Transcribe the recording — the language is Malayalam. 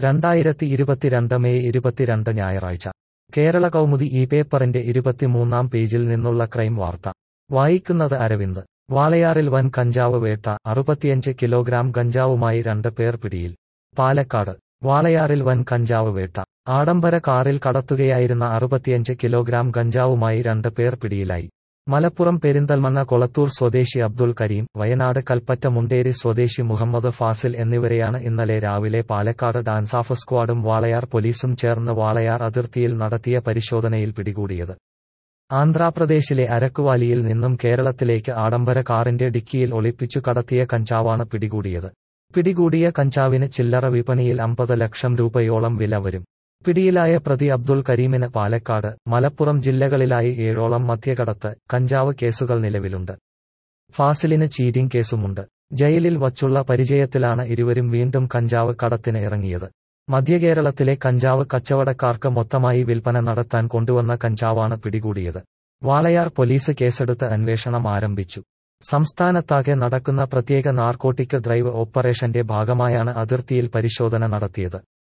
രണ്ടായിരത്തി ഇരുപത്തിരണ്ട് മെയ് ഇരുപത്തിരണ്ട് ഞായറാഴ്ച കേരള കൗമുദി ഈ പേപ്പറിന്റെ ഇരുപത്തിമൂന്നാം പേജിൽ നിന്നുള്ള ക്രൈം വാർത്ത വായിക്കുന്നത് അരവിന്ദ് വാളയാറിൽ വൻ കഞ്ചാവ് വേട്ട അറുപത്തിയഞ്ച് കിലോഗ്രാം കഞ്ചാവുമായി രണ്ട് പേർ പിടിയിൽ പാലക്കാട് വാളയാറിൽ വൻ കഞ്ചാവ് വേട്ട ആഡംബര കാറിൽ കടത്തുകയായിരുന്ന അറുപത്തിയഞ്ച് കിലോഗ്രാം കഞ്ചാവുമായി രണ്ട് പേർ പിടിയിലായി മലപ്പുറം പെരിന്തൽമണ്ണ കൊളത്തൂർ സ്വദേശി അബ്ദുൽ കരീം വയനാട് കൽപ്പറ്റ മുണ്ടേരി സ്വദേശി മുഹമ്മദ് ഫാസിൽ എന്നിവരെയാണ് ഇന്നലെ രാവിലെ പാലക്കാട് ഡാൻസാഫ് സ്ക്വാഡും വാളയാർ പോലീസും ചേർന്ന് വാളയാർ അതിർത്തിയിൽ നടത്തിയ പരിശോധനയിൽ പിടികൂടിയത് ആന്ധ്രാപ്രദേശിലെ അരക്കുവാലിയിൽ നിന്നും കേരളത്തിലേക്ക് ആഡംബര കാറിന്റെ ഡിക്കിയിൽ ഒളിപ്പിച്ചു കടത്തിയ കഞ്ചാവാണ് പിടികൂടിയത് പിടികൂടിയ കഞ്ചാവിന് ചില്ലറ വിപണിയിൽ അമ്പത് ലക്ഷം രൂപയോളം വില വരും പിടിയിലായ പ്രതി അബ്ദുൾ കരീമിന് പാലക്കാട് മലപ്പുറം ജില്ലകളിലായി ഏഴോളം മദ്യകടത്ത് കഞ്ചാവ് കേസുകൾ നിലവിലുണ്ട് ഫാസിലിന് ചീറ്റിംഗ് കേസുമുണ്ട് ജയിലിൽ വച്ചുള്ള പരിചയത്തിലാണ് ഇരുവരും വീണ്ടും കഞ്ചാവ് കടത്തിന് ഇറങ്ങിയത് മധ്യകേരളത്തിലെ കഞ്ചാവ് കച്ചവടക്കാർക്ക് മൊത്തമായി വിൽപ്പന നടത്താൻ കൊണ്ടുവന്ന കഞ്ചാവാണ് പിടികൂടിയത് വാളയാർ പോലീസ് കേസെടുത്ത് അന്വേഷണം ആരംഭിച്ചു സംസ്ഥാനത്താകെ നടക്കുന്ന പ്രത്യേക നാർക്കോട്ടിക് ഡ്രൈവ് ഓപ്പറേഷന്റെ ഭാഗമായാണ് അതിർത്തിയിൽ പരിശോധന നടത്തിയത്